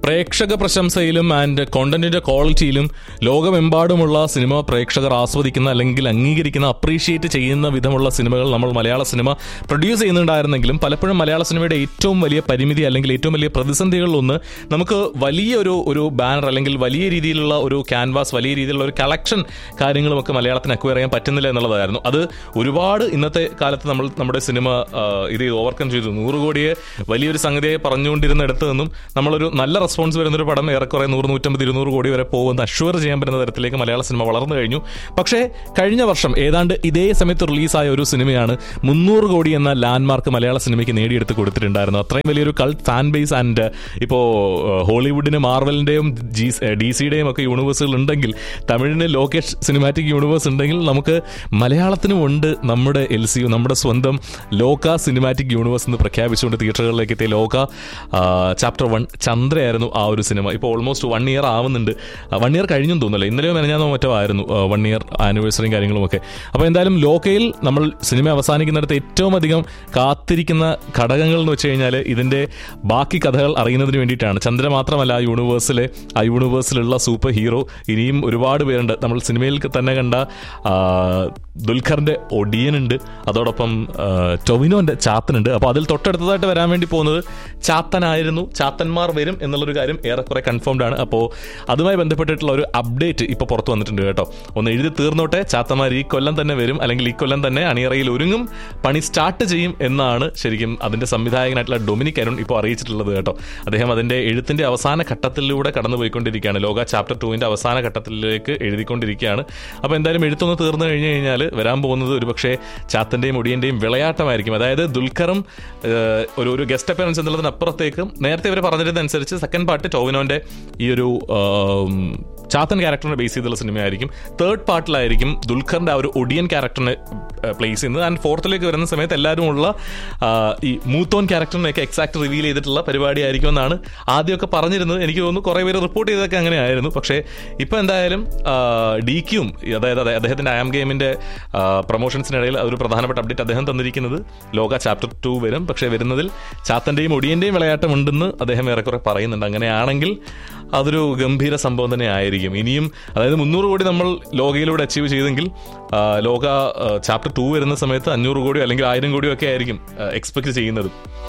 പ്രേക്ഷക പ്രശംസയിലും ആൻഡ് കോണ്ടന്റിന്റെ ക്വാളിറ്റിയിലും ലോകമെമ്പാടുമുള്ള സിനിമ പ്രേക്ഷകർ ആസ്വദിക്കുന്ന അല്ലെങ്കിൽ അംഗീകരിക്കുന്ന അപ്രീഷിയേറ്റ് ചെയ്യുന്ന വിധമുള്ള സിനിമകൾ നമ്മൾ മലയാള സിനിമ പ്രൊഡ്യൂസ് ചെയ്യുന്നുണ്ടായിരുന്നെങ്കിലും പലപ്പോഴും മലയാള സിനിമയുടെ ഏറ്റവും വലിയ പരിമിതി അല്ലെങ്കിൽ ഏറ്റവും വലിയ പ്രതിസന്ധികളിലൊന്ന് നമുക്ക് വലിയൊരു ഒരു ബാനർ അല്ലെങ്കിൽ വലിയ രീതിയിലുള്ള ഒരു ക്യാൻവാസ് വലിയ രീതിയിലുള്ള ഒരു കളക്ഷൻ കാര്യങ്ങളുമൊക്കെ മലയാളത്തിന് അക്വയർ ചെയ്യാൻ പറ്റുന്നില്ല എന്നുള്ളതായിരുന്നു അത് ഒരുപാട് ഇന്നത്തെ കാലത്ത് നമ്മൾ നമ്മുടെ സിനിമ ആ, ഇത് ഓവർകം ചെയ്തു നൂറ് കോടിയെ വലിയൊരു സംഗതിയെ പറഞ്ഞുകൊണ്ടിരുന്നിടത്ത് നിന്നും നമ്മളൊരു നല്ല റെസ്പോൺസ് വരുന്നൊരു പടം ഏറെക്കുറെ നൂറ് നൂറ്റമ്പത് ഇരുന്നൂറ് കോടി വരെ പോകുന്ന അഷ്വർ ചെയ്യാൻ പറ്റുന്ന തരത്തിലേക്ക് മലയാള സിനിമ വളർന്നു കഴിഞ്ഞു പക്ഷേ കഴിഞ്ഞ വർഷം ഏതാണ്ട് ഇതേ സമയത്ത് റിലീസായ ഒരു സിനിമയാണ് മുന്നൂറ് കോടി എന്ന ലാൻഡ്മാർക്ക് മലയാള സിനിമയ്ക്ക് നേടിയെടുത്ത് കൊടുത്തിട്ടുണ്ടായിരുന്നു അത്രയും വലിയൊരു കൾട്ട് ഫാൻ ബേസ് ആൻഡ് ഇപ്പോൾ ഹോളിവുഡിന് മാർവലിന്റെയും ജി ഡി സിയുടെയും ഒക്കെ യൂണിവേഴ്സുകൾ ഉണ്ടെങ്കിൽ തമിഴിന് ലോകേഷ് സിനിമാറ്റിക് യൂണിവേഴ്സ് ഉണ്ടെങ്കിൽ നമുക്ക് മലയാളത്തിനും ഉണ്ട് നമ്മുടെ എൽ സി യു നമ്മുടെ സ്വന്തം ലോക സിനിമാറ്റിക് യൂണിവേഴ്സ് എന്ന് പ്രഖ്യാപിച്ചുകൊണ്ട് തിയേറ്ററുകളിലേക്ക് എത്തിയ ലോക ചാപ്റ്റർ വൺ ചന്ദ്രയായിരുന്നു ആ ഒരു സിനിമ ഇപ്പോൾ ഓൾമോസ്റ്റ് വൺ ഇയർ ആവുന്നുണ്ട് വൺ ഇയർ കഴിഞ്ഞും തോന്നുന്നില്ല ഇന്നലെയോ മെനഞ്ഞാന്നോ മറ്റോ ആയിരുന്നു വൺ ഇയർ ആനിവേഴ്സറിയും കാര്യങ്ങളും ഒക്കെ അപ്പോൾ എന്തായാലും ലോകയിൽ നമ്മൾ സിനിമ അവസാനിക്കുന്നിടത്ത് ഏറ്റവും അധികം കാത്തിരിക്കുന്ന ഘടകങ്ങൾ എന്ന് വെച്ച് കഴിഞ്ഞാൽ ഇതിൻ്റെ ബാക്കി കഥകൾ അറിയുന്നതിന് വേണ്ടിയിട്ടാണ് ചന്ദ്ര മാത്രമല്ല ആ യൂണിവേഴ്സിലെ ആ യൂണിവേഴ്സിലുള്ള സൂപ്പർ ഹീറോ ഇനിയും ഒരുപാട് പേരുണ്ട് നമ്മൾ സിനിമയിൽ തന്നെ കണ്ട ആ, ദുൽഖറിന്റെ ഒടിയനുണ്ട് അതോടൊപ്പം ആ, ടൊവിനോന്റെ ചാത്തനുണ്ട് അപ്പോൾ അതിൽ തൊട്ടടുത്തതായിട്ട് വരാൻ വേണ്ടി പോകുന്നത് ചാത്തനായിരുന്നു ചാത്തന്മാർ വരും എന്നുള്ളൊരു കാര്യം ഏറെക്കുറെ കൺഫേംഡ് ആണ് അപ്പോൾ അതുമായി ബന്ധപ്പെട്ടിട്ടുള്ള ഒരു അപ്ഡേറ്റ് ഇപ്പോൾ പുറത്ത് വന്നിട്ടുണ്ട് കേട്ടോ ഒന്ന് എഴുതി തീർന്നോട്ടെ ചാത്തന്മാർ ഈ കൊല്ലം തന്നെ വരും അല്ലെങ്കിൽ ഈ കൊല്ലം തന്നെ അണിയറയിൽ ഒരുങ്ങും പണി സ്റ്റാർട്ട് ചെയ്യും എന്നാണ് ശരിക്കും അതിന്റെ സംവിധായകനായിട്ടുള്ള ഡൊമിനിക് അരുൺ ഇപ്പോൾ അറിയിച്ചിട്ടുള്ളത് കേട്ടോ അദ്ദേഹം അതിന്റെ എഴുത്തിന്റെ അവസാന ഘട്ടത്തിലൂടെ കടന്നു പോയിക്കൊണ്ടിരിക്കുകയാണ് ലോക ചാപ്റ്റർ ടുവിന്റെ അവസാന ഘട്ടത്തിലേക്ക് എഴുതിക്കൊണ്ടിരിക്കുകയാണ് അപ്പോൾ എന്തായാലും എഴുത്തൊന്ന് തീർന്നു കഴിഞ്ഞു കഴിഞ്ഞാൽ വരാൻ പോകുന്നത് ഒരുപക്ഷെ ചാത്തന്റെയും ഒടിയന്റെയും വിളയാട്ടമായിരിക്കും അതായത് ദുൽഖറും ഏഹ്, ഒരു ഒരു ഗസ്റ്റ് അപ്പിയറൻസ് എന്നുള്ളതിനപ്പുറത്തേക്കും നേരത്തെ ഇവർ പറഞ്ഞിരുന്നതനുസരിച്ച് സെക്കൻഡ് പാർട്ട് ടോവിനോന്റെ ഈ ഒരു ആം, ചാത്തൻ ക്യാരക്ടറിനെ ബേസ് ചെയ്തുള്ള സിനിമയായിരിക്കും തേർഡ് പാർട്ടിലായിരിക്കും ദുൽഖറിന്റെ ആ ഒരു ഒടിയൻ ക്യാരക്ടറിനെ പ്ലേസ് ചെയ്യുന്നത് ആൻഡ് ഫോർത്തിലേക്ക് വരുന്ന സമയത്ത് എല്ലാവരും ഉള്ള ആ, ഈ മൂത്തോൻ ക്യാരക്ടറിനെയൊക്കെ എക്സാക്ട് റിവീൽ ചെയ്തിട്ടുള്ള പരിപാടിയായിരിക്കും എന്നാണ് ആദ്യമൊക്കെ പറഞ്ഞിരുന്നത് എനിക്ക് തോന്നുന്നു കുറേ പേര് റിപ്പോർട്ട് ചെയ്തതൊക്കെ അങ്ങനെയായിരുന്നു പക്ഷേ ഇപ്പോൾ എന്തായാലും ഡി ക്യൂം അതായത് അതെ- അദ്ദേഹത്തിന്റെ ആം ഗെയിമിന്റെ പ്രൊമോഷൻസിനിടയിൽ ഒരു പ്രധാനപ്പെട്ട അപ്ഡേറ്റ് അദ്ദേഹം തന്നിരിക്കുന്നത് ലോക ചാപ്റ്റർ ടു വരും പക്ഷേ വരുന്നതിൽ ചാത്തന്റെയും ഒടിയന്റെയും വിളയാട്ടം ഉണ്ടെന്ന് അദ്ദേഹം ഏറെക്കുറെ പറയുന്നുണ്ട് അങ്ങനെയാണെങ്കിൽ അതൊരു ഗംഭീര സംഭവം തന്നെ ആയിരിക്കും ഇനിയും അതായത് മുന്നൂറ് കോടി നമ്മൾ ലോകയിലൂടെ അച്ചീവ് ചെയ്തെങ്കിൽ ആ, ലോക ചാപ്റ്റർ ടു വരുന്ന സമയത്ത് അഞ്ഞൂറ് കോടിയോ അല്ലെങ്കിൽ ആയിരം കോടിയോ ഒക്കെ ആയിരിക്കും എക്സ്പെക്ട് ചെയ്യുന്നത്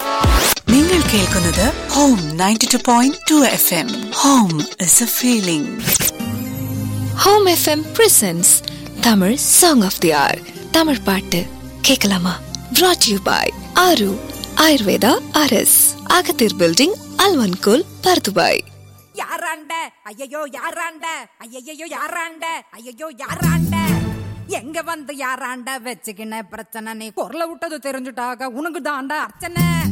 നിങ്ങൾ കേൾക്കുന്നത് home ninety two point two F M home is a feeling home FM presence Tamil song of the hour Tamil பாட்டு கேட்கலாமா brought you by Aaru Ayurveda அரஸ் அகத்தீர் பில்டிங் அல்வன்கோல் பர்துபாய் யாராண்ட ஐயையோ யாராண்ட ஐயையோ யாராண்ட ஐயையோ யாராண்ட எங்க வந்து யாராண்ட வச்சுக்கின பிரச்சனை நீ குரல விட்டது தெரிஞ்சுட்டாக உனக்கு தாண்டா அர்ச்சனை